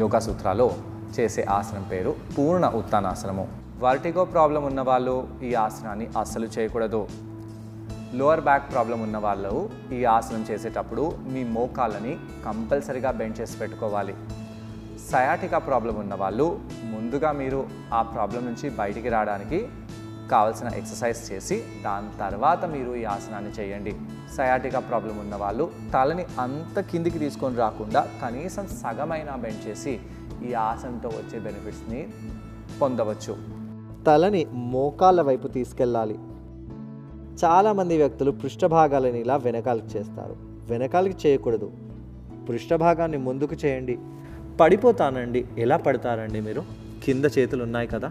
యోగా సూత్రాలో చేసే ఆసనం పేరు పూర్ణ ఉత్తానాసనము వర్టిగో ప్రాబ్లం ఉన్న వాళ్ళు ఈ ఆసనాన్ని అస్సలు చేయకూడదు లోవర్ బ్యాక్ ప్రాబ్లం ఉన్న వాళ్ళు ఈ ఆసనం చేసేటప్పుడు మీ మోకాళ్ళని కంపల్సరిగా బెండ్ చేసి పెట్టుకోవాలి సయాటికా ప్రాబ్లం ఉన్న వాళ్ళు ముందుగా మీరు ఆ ప్రాబ్లం నుంచి బయటికి రావడానికి కావలసిన ఎక్సర్సైజ్ చేసి దాని తర్వాత మీరు ఈ ఆసనాన్ని చేయండి సయాటికా ప్రాబ్లం ఉన్న వాళ్ళు తలని అంత కిందికి తీసుకొని రాకుండా కనీసం సగమైనా బెండ్ చేసి ఈ ఆసనంతో వచ్చే బెనిఫిట్స్ని పొందవచ్చు తలని మోకాళ్ళ వైపు తీసుకెళ్ళాలి చాలామంది వ్యక్తులు పృష్ఠభాగాలని ఇలా వెనకాలకి చేస్తారు వెనకాలకి చేయకూడదు పృష్ఠభాగాన్ని ముందుకు చేయండి పడిపోతానండి ఎలా పడతారండి మీరు కింద చేతులు ఉన్నాయి కదా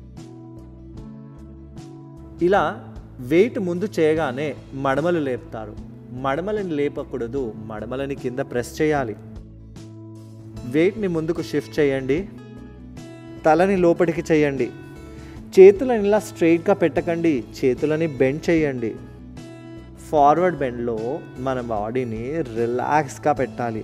ఇలా వెయిట్ ముందు చేయగానే మడమలు లేపుతారు మడమలని లేపకూడదు మడమలని కింద ప్రెస్ చేయాలి వెయిట్ని ముందుకు షిఫ్ట్ చేయండి తలని లోపలికి చేయండి చేతులను ఇలా స్ట్రైట్గా పెట్టకండి చేతులని బెండ్ చేయండి ఫార్వర్డ్ బెండ్లో మన బాడీని రిలాక్స్గా పెట్టాలి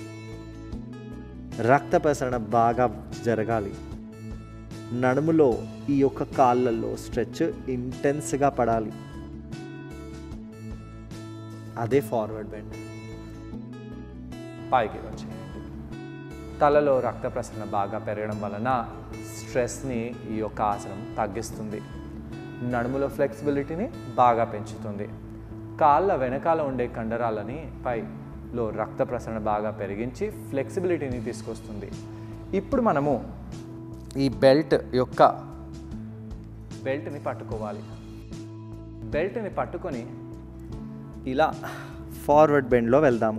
రక్త ప్రసరణ బాగా జరగాలి నడుములో ఈ యొక్క కాళ్ళల్లో స్ట్రెచ్ ఇంటెన్స్గా పడాలి అదే ఫార్వర్డ్ బెండ్ పైకి వచ్చేయండి తలలో రక్త ప్రసరణ బాగా పెరగడం వలన స్ట్రెస్ని ఈ యొక్క ఆసనం తగ్గిస్తుంది నడుములో ఫ్లెక్సిబిలిటీని బాగా పెంచుతుంది కాళ్ళ వెనకాల ఉండే కండరాలని పైలో రక్త ప్రసరణ బాగా పెరిగించి ఫ్లెక్సిబిలిటీని తీసుకొస్తుంది ఇప్పుడు మనము ఈ బెల్ట్ యొక్క బెల్ట్ని పట్టుకోవాలి బెల్ట్ని పట్టుకొని ఇలా ఫార్వర్డ్ బెండ్లో వెళ్దాము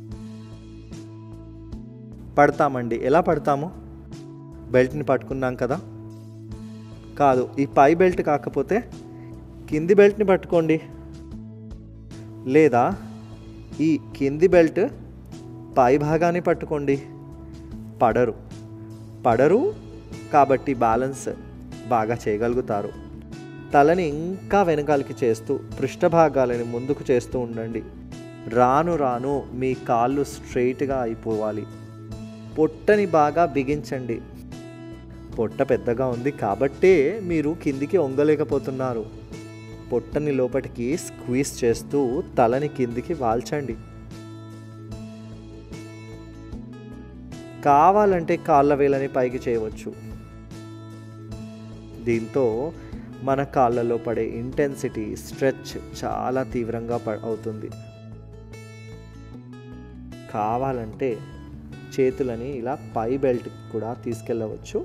పడతామండి ఎలా పడతాము బెల్ట్ని పట్టుకున్నాం కదా కాదు ఈ పై బెల్ట్ కాకపోతే కింది బెల్ట్ని పట్టుకోండి లేదా ఈ కింది బెల్ట్ పై భాగాన్ని పట్టుకోండి పడరు పడరు కాబట్టి బ్యాలెన్స్ బాగా చేయగలుగుతారు తలని ఇంకా వెనకాలకి చేస్తూ పృష్ఠభాగాలని ముందుకు చేస్తూ ఉండండి రాను రాను మీ కాళ్ళు స్ట్రైట్గా అయిపోవాలి పొట్టని బాగా బిగించండి పొట్ట పెద్దగా ఉంది కాబట్టే మీరు కిందికి వంగలేకపోతున్నారు పొట్టని లోపలికి స్క్వీజ్ చేస్తూ తలని కిందికి వాల్చండి కావాలంటే కాళ్ళ వేలని పైకి చేయవచ్చు దీంతో మన కాళ్ళలో పడే ఇంటెన్సిటీ స్ట్రెచ్ చాలా తీవ్రంగా ప అవుతుంది కావాలంటే చేతులని ఇలా పై బెల్ట్ కూడా తీసుకెళ్ళవచ్చు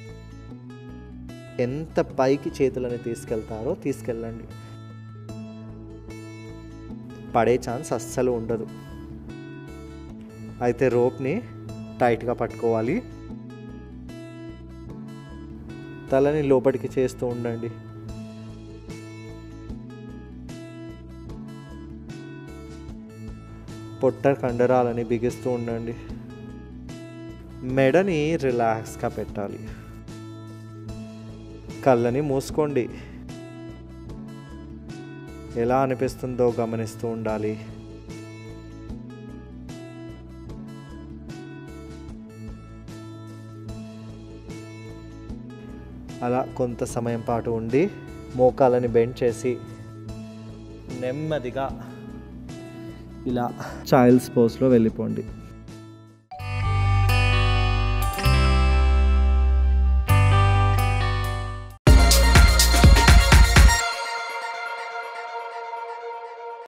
ఎంత పైకి చేతులని తీసుకెళ్తారో తీసుకెళ్ళండి పడే ఛాన్స్ అస్సలు ఉండదు అయితే రోప్ని టైట్గా పట్టుకోవాలి తలని లోపలికి చేస్తూ ఉండండి పొట్ట కండరాలని బిగిస్తూ ఉండండి మెడని రిలాక్స్గా పెట్టాలి కళ్ళని మూసుకోండి ఎలా అనిపిస్తుందో గమనిస్తూ ఉండాలి అలా కొంత సమయం పాటు ఉండి మోకాలని బెండ్ చేసి నెమ్మదిగా ఇలా చైల్డ్స్ పోస్లో వెళ్ళిపోండి